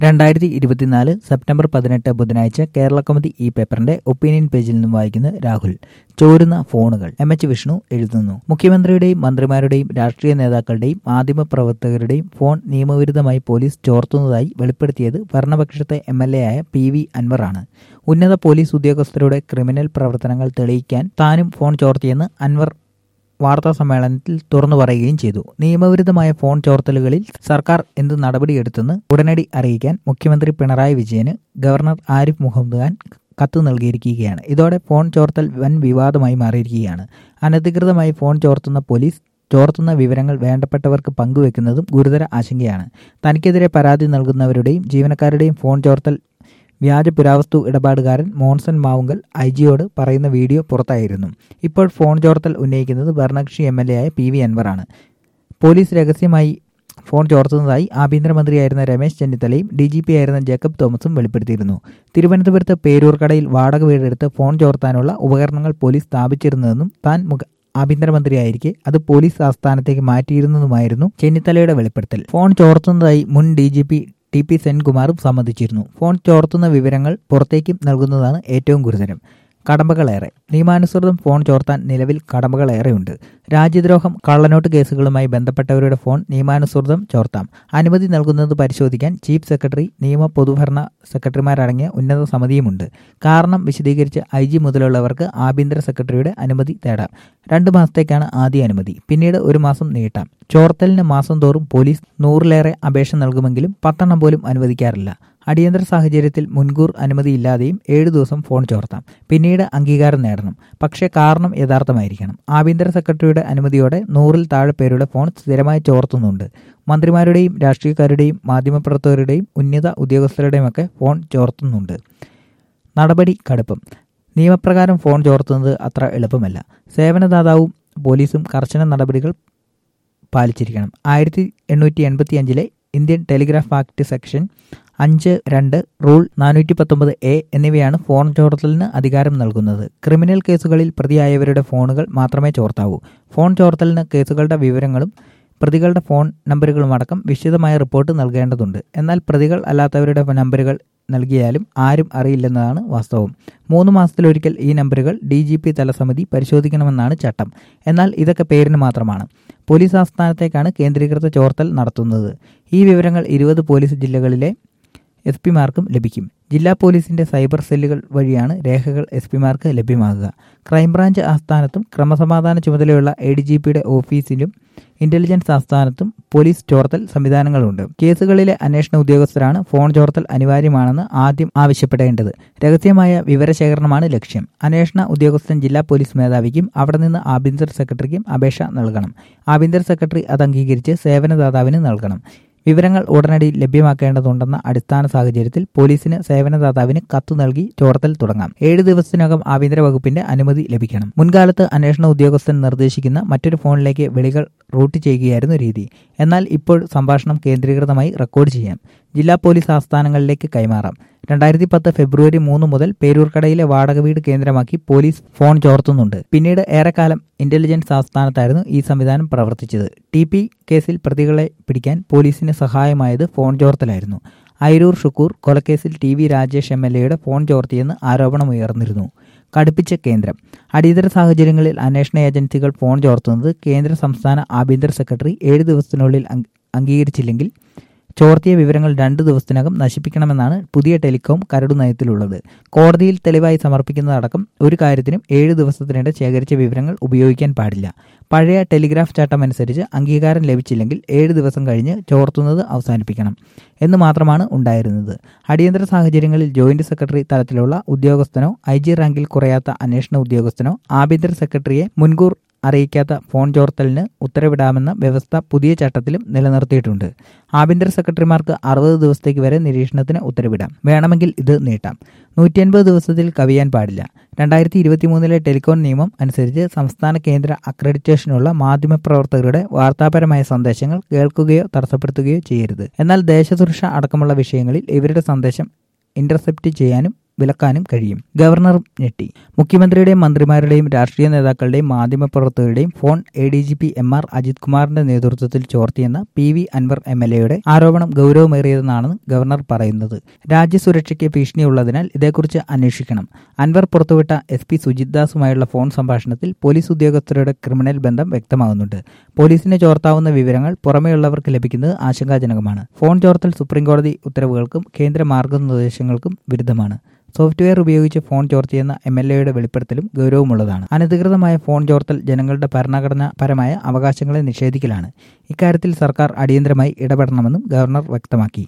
രണ്ടായിരത്തി ഇരുപത്തിനാല് സെപ്റ്റംബർ പതിനെട്ട് ബുധനാഴ്ച കേരള കൗമുദി ഈ പേപ്പറിന്റെ ഒപ്പീനിയൻ പേജിൽ നിന്നും വായിക്കുന്ന രാഹുൽ ചോരുന്ന ഫോണുകൾ എം എച്ച് വിഷ്ണു എഴുതുന്നു മുഖ്യമന്ത്രിയുടെയും മന്ത്രിമാരുടെയും രാഷ്ട്രീയ നേതാക്കളുടെയും മാധ്യമപ്രവർത്തകരുടെയും ഫോൺ നിയമവിരുദ്ധമായി പോലീസ് ചോർത്തുന്നതായി വെളിപ്പെടുത്തിയത് ഭരണപക്ഷത്തെ എം എൽ എ ആയ പി വി അൻവറാണ് ഉന്നത പോലീസ് ഉദ്യോഗസ്ഥരുടെ ക്രിമിനൽ പ്രവർത്തനങ്ങൾ തെളിയിക്കാൻ താനും ഫോൺ ചോർത്തിയെന്ന് അൻവർ വാർത്താ സമ്മേളനത്തിൽ തുറന്നു പറയുകയും ചെയ്തു നിയമവിരുദ്ധമായ ഫോൺ ചോർത്തലുകളിൽ സർക്കാർ എന്ത് നടപടിയെടുത്തെന്ന് ഉടനടി അറിയിക്കാൻ മുഖ്യമന്ത്രി പിണറായി വിജയന് ഗവർണർ ആരിഫ് മുഹമ്മദ് ഖാൻ കത്ത് നൽകിയിരിക്കുകയാണ് ഇതോടെ ഫോൺ ചോർത്തൽ വൻ വിവാദമായി മാറിയിരിക്കുകയാണ് അനധികൃതമായി ഫോൺ ചോർത്തുന്ന പോലീസ് ചോർത്തുന്ന വിവരങ്ങൾ വേണ്ടപ്പെട്ടവർക്ക് പങ്കുവെക്കുന്നതും ഗുരുതര ആശങ്കയാണ് തനിക്കെതിരെ പരാതി നൽകുന്നവരുടെയും ജീവനക്കാരുടെയും ഫോൺ ചോർത്തൽ വ്യാജ പുരാവസ്തു ഇടപാടുകാരൻ മോൺസൺ മാവുങ്കൽ ഐ ജിയോട് പറയുന്ന വീഡിയോ പുറത്തായിരുന്നു ഇപ്പോൾ ഫോൺ ചോർത്തൽ ഉന്നയിക്കുന്നത് ഭരണകക്ഷി എം എൽ എ ആയ പി വി അൻവറാണ് പോലീസ് രഹസ്യമായി ഫോൺ ചോർത്തുന്നതായി ആഭ്യന്തരമന്ത്രിയായിരുന്ന രമേശ് ചെന്നിത്തലയും ഡി ജി പി ആയിരുന്ന ജേക്കബ് തോമസും വെളിപ്പെടുത്തിയിരുന്നു തിരുവനന്തപുരത്ത് പേരൂർക്കടയിൽ വാടക വീടെടുത്ത് ഫോൺ ചോർത്താനുള്ള ഉപകരണങ്ങൾ പോലീസ് സ്ഥാപിച്ചിരുന്നതെന്നും താൻ മുഖ ആഭ്യന്തരമന്ത്രിയായിരിക്കെ അത് പോലീസ് ആസ്ഥാനത്തേക്ക് മാറ്റിയിരുന്നതുമായിരുന്നു ചെന്നിത്തലയുടെ വെളിപ്പെടുത്തൽ ഫോൺ ചോർത്തുന്നതായി മുൻ D G P T P സെൻകുമാറും സമ്മതിച്ചിരുന്നു ഫോൺ ചോർത്തുന്ന വിവരങ്ങൾ പുറത്തേക്കും നൽകുന്നതാണ് ഏറ്റവും ഗുരുതരം കടമ്പകളേറെ നിയമാനുസൃതം ഫോൺ ചോർത്താൻ നിലവിൽ കടമ്പകളേറെയുണ്ട് രാജ്യദ്രോഹം കള്ളനോട്ട് കേസുകളുമായി ബന്ധപ്പെട്ടവരുടെ ഫോൺ നിയമാനുസൃതം ചോർത്താം അനുമതി നൽകുന്നത് പരിശോധിക്കാൻ ചീഫ് സെക്രട്ടറി നിയമ പൊതുഭരണ സെക്രട്ടറിമാരടങ്ങിയ ഉന്നത സമിതിയുമുണ്ട് കാരണം വിശദീകരിച്ച് ഐ ജി മുതലുള്ളവർക്ക് ആഭ്യന്തര സെക്രട്ടറിയുടെ അനുമതി തേടാം രണ്ട് മാസത്തേക്കാണ് ആദ്യ അനുമതി പിന്നീട് ഒരു മാസം നീട്ടാം ചോർത്തലിന് മാസം തോറും പോലീസ് നൂറിലേറെ അപേക്ഷ നൽകുമെങ്കിലും പത്തെണ്ണം പോലും അനുവദിക്കാറില്ല അടിയന്തര സാഹചര്യത്തിൽ മുൻകൂർ അനുമതിയില്ലാതെയും ഏഴു ദിവസം ഫോൺ ചോർത്താം പിന്നീട് അംഗീകാരം നേടണം പക്ഷേ കാരണം യഥാർത്ഥമായിരിക്കണം ആഭ്യന്തര സെക്രട്ടറിയുടെ അനുമതിയോടെ നൂറിൽ താഴെ പേരുടെ ഫോൺ സ്ഥിരമായി ചോർത്തുന്നുണ്ട് മന്ത്രിമാരുടെയും രാഷ്ട്രീയക്കാരുടെയും മാധ്യമപ്രവർത്തകരുടെയും ഉന്നത ഉദ്യോഗസ്ഥരുടെയുമൊക്കെ ഫോൺ ചോർത്തുന്നുണ്ട് നടപടി കടുപ്പം നിയമപ്രകാരം ഫോൺ ചോർത്തുന്നത് അത്ര എളുപ്പമല്ല സേവനദാതാവും പോലീസും കർശന നടപടികൾ പാലിച്ചിരിക്കണം ആയിരത്തി എണ്ണൂറ്റി എൺപത്തി അഞ്ചിലെ ഇന്ത്യൻ ടെലിഗ്രാഫ് ആക്ട് സെക്ഷൻ അഞ്ച് രണ്ട് റൂൾ നാനൂറ്റി പത്തൊമ്പത് എ എന്നിവയാണ് ഫോൺ ചോർത്തലിന് അധികാരം നൽകുന്നത് ക്രിമിനൽ കേസുകളിൽ പ്രതിയായവരുടെ ഫോണുകൾ മാത്രമേ ചോർത്താവൂ ഫോൺ ചോർത്തലിന് കേസുകളുടെ വിവരങ്ങളും പ്രതികളുടെ ഫോൺ നമ്പറുകളുമടക്കം വിശദമായ റിപ്പോർട്ട് നൽകേണ്ടതുണ്ട് എന്നാൽ പ്രതികൾ അല്ലാത്തവരുടെ നമ്പറുകൾ നൽകിയാലും ആരും അറിയില്ലെന്നതാണ് വാസ്തവം മൂന്ന് മാസത്തിലൊരിക്കൽ ഈ നമ്പറുകൾ ഡി ജി പി തലസമിതി പരിശോധിക്കണമെന്നാണ് ചട്ടം എന്നാൽ ഇതൊക്കെ പേരിന് മാത്രമാണ് പോലീസ് ആസ്ഥാനത്തേക്കാണ് കേന്ദ്രീകൃത ചോർത്തൽ നടത്തുന്നത് ഈ വിവരങ്ങൾ ഇരുപത് പോലീസ് ജില്ലകളിലെ എസ് പിമാർക്കും ലഭിക്കും ജില്ലാ പോലീസിന്റെ സൈബർ സെല്ലുകൾ വഴിയാണ് രേഖകൾ എസ് പിമാർക്ക് ലഭ്യമാകുക ക്രൈംബ്രാഞ്ച് ആസ്ഥാനത്തും ക്രമസമാധാന ചുമതലയുള്ള എ ഡി ജി പിയുടെ ഓഫീസിലും ഇന്റലിജൻസ് ആസ്ഥാനത്തും പോലീസ് ചോർത്തൽ സംവിധാനങ്ങളുണ്ട് കേസുകളിലെ അന്വേഷണ ഉദ്യോഗസ്ഥരാണ് ഫോൺ ചോർത്തൽ അനിവാര്യമാണെന്ന് ആദ്യം ആവശ്യപ്പെടേണ്ടത് രഹസ്യമായ വിവരശേഖരണമാണ് ലക്ഷ്യം അന്വേഷണ ഉദ്യോഗസ്ഥൻ ജില്ലാ പോലീസ് മേധാവിക്കും അവിടെ നിന്ന് ആഭ്യന്തര സെക്രട്ടറിക്കും അപേക്ഷ നൽകണം ആഭ്യന്തര സെക്രട്ടറി അത് അംഗീകരിച്ച് സേവനദാതാവിന് നൽകണം വിവരങ്ങൾ ഉടനടി ലഭ്യമാക്കേണ്ടതുണ്ടെന്ന അടിസ്ഥാന സാഹചര്യത്തിൽ പോലീസിന് സേവനദാതാവിന് കത്ത് നൽകി ചോർത്തൽ തുടങ്ങാം ഏഴ് ദിവസത്തിനകം ആഭ്യന്തര വകുപ്പിന്റെ അനുമതി ലഭിക്കണം മുൻകാലത്ത് അന്വേഷണ ഉദ്യോഗസ്ഥൻ നിർദ്ദേശിക്കുന്ന മറ്റൊരു ഫോണിലേക്ക് വിളികൾ റൂട്ട് ചെയ്യുകയായിരുന്നു രീതി എന്നാൽ ഇപ്പോൾ സംഭാഷണം കേന്ദ്രീകൃതമായി റെക്കോർഡ് ചെയ്യാം ജില്ലാ പോലീസ് ആസ്ഥാനങ്ങളിലേക്ക് കൈമാറാം രണ്ടായിരത്തി പത്ത് ഫെബ്രുവരി മൂന്ന് മുതൽ പേരൂർക്കടയിലെ വാടക വീട് കേന്ദ്രമാക്കി പോലീസ് ഫോൺ ചോർത്തുന്നുണ്ട് പിന്നീട് ഏറെക്കാലം ഇന്റലിജൻസ് ആസ്ഥാനത്തായിരുന്നു ഈ സംവിധാനം പ്രവർത്തിച്ചത് ടി പി കേസിൽ പ്രതികളെ പിടിക്കാൻ പോലീസിന് സഹായമായത് ഫോൺ ചോർത്തലായിരുന്നു അയിരൂർ ഷുക്കൂർ കൊലക്കേസിൽ T V Rajesh M L എയുടെ ഫോൺ ചോർത്തിയെന്ന് ആരോപണമുയർന്നിരുന്നു കടുപ്പിച്ച കേന്ദ്രം അടിയന്തര സാഹചര്യങ്ങളിൽ അന്വേഷണ ഏജൻസികൾ ഫോൺ ചോർത്തുന്നത് കേന്ദ്ര സംസ്ഥാന ആഭ്യന്തര സെക്രട്ടറി ഏഴ് ദിവസത്തിനുള്ളിൽ അംഗീകരിച്ചില്ലെങ്കിൽ ചോർത്തിയ വിവരങ്ങൾ രണ്ടു ദിവസത്തിനകം നശിപ്പിക്കണമെന്നാണ് പുതിയ ടെലികോം കരടു നയത്തിലുള്ളത് കോടതിയിൽ തെളിവായി സമർപ്പിക്കുന്നതടക്കം ഒരു കാര്യത്തിനും ഏഴ് ദിവസത്തിനിടെ ശേഖരിച്ച വിവരങ്ങൾ ഉപയോഗിക്കാൻ പാടില്ല പഴയ ടെലിഗ്രാഫ് ചട്ടം അനുസരിച്ച് അംഗീകാരം ലഭിച്ചില്ലെങ്കിൽ ഏഴ് ദിവസം കഴിഞ്ഞ് ചോർത്തുന്നത് അവസാനിപ്പിക്കണം എന്ന് മാത്രമാണ് ഉണ്ടായിരുന്നത് അടിയന്തര സാഹചര്യങ്ങളിൽ ജോയിന്റ് സെക്രട്ടറി തലത്തിലുള്ള ഉദ്യോഗസ്ഥനോ ഐ ജി റാങ്കിൽ കുറയാത്ത അന്വേഷണ ഉദ്യോഗസ്ഥനോ ആഭ്യന്തര സെക്രട്ടറിയെ മുൻകൂർ അറിയിക്കാത്ത ഫോൺ ചോർത്തലിന് ഉത്തരവിടാമെന്ന വ്യവസ്ഥ പുതിയ ചട്ടത്തിലും നിലനിർത്തിയിട്ടുണ്ട് ആഭ്യന്തര സെക്രട്ടറിമാർക്ക് അറുപത് ദിവസത്തേക്ക് വരെ നിരീക്ഷണത്തിന് ഉത്തരവിടാം വേണമെങ്കിൽ ഇത് നീട്ടാം നൂറ്റി അൻപത് ദിവസത്തിൽ കവിയാൻ പാടില്ല രണ്ടായിരത്തി ഇരുപത്തിമൂന്നിലെ ടെലികോം നിയമം അനുസരിച്ച് സംസ്ഥാന കേന്ദ്ര അക്രഡിറ്റേഷനുള്ള മാധ്യമപ്രവർത്തകരുടെ വാർത്താപരമായ സന്ദേശങ്ങൾ കേൾക്കുകയോ തടസ്സപ്പെടുത്തുകയോ ചെയ്യരുത് എന്നാൽ ദേശസുരക്ഷ അടക്കമുള്ള വിഷയങ്ങളിൽ ഇവരുടെ സന്ദേശം ഇന്റർസെപ്റ്റ് ചെയ്യാനും വിലക്കാനും കഴിയും ഗവർണറും ഞെട്ടി മുഖ്യമന്ത്രിയുടെയും മന്ത്രിമാരുടെയും രാഷ്ട്രീയ നേതാക്കളുടെയും മാധ്യമപ്രവർത്തകരുടെയും phone A D G P M R Ajith കുമാറിന്റെ നേതൃത്വത്തിൽ ചോർത്തിയെന്ന P V Anwar M L എയുടെ ആരോപണം ഗൗരവമേറിയതെന്നാണെന്ന് ഗവർണർ പറയുന്നത് രാജ്യസുരക്ഷയ്ക്ക് ഭീഷണിയുള്ളതിനാൽ ഇതേക്കുറിച്ച് അന്വേഷിക്കണം അൻവർ പുറത്തുവിട്ട എസ് പി സുജിത് ദാസുമായുള്ള ഫോൺ സംഭാഷണത്തിൽ പോലീസ് ഉദ്യോഗസ്ഥരുടെ ക്രിമിനൽ ബന്ധം വ്യക്തമാകുന്നുണ്ട് പോലീസിന് ചോർത്താവുന്ന വിവരങ്ങൾ പുറമെയുള്ളവർക്ക് ലഭിക്കുന്നത് ആശങ്കാജനകമാണ് ഫോൺ ചോർത്തൽ സുപ്രീംകോടതി ഉത്തരവുകൾക്കും കേന്ദ്ര മാർഗനിർദ്ദേശങ്ങൾക്കും വിരുദ്ധമാണ് സോഫ്റ്റ്വെയർ ഉപയോഗിച്ച് ഫോൺ ചോർത്തിയെന്ന എം എൽ എയുടെ വെളിപ്പെടുത്തലും ഗൗരവമുള്ളതാണ് അനധികൃതമായ ഫോൺ ചോർത്തൽ ജനങ്ങളുടെ ഭരണഘടനാപരമായ അവകാശങ്ങളെ നിഷേധിക്കലാണ് ഇക്കാര്യത്തിൽ സർക്കാർ അടിയന്തരമായി ഇടപെടണമെന്നും ഗവർണർ വ്യക്തമാക്കി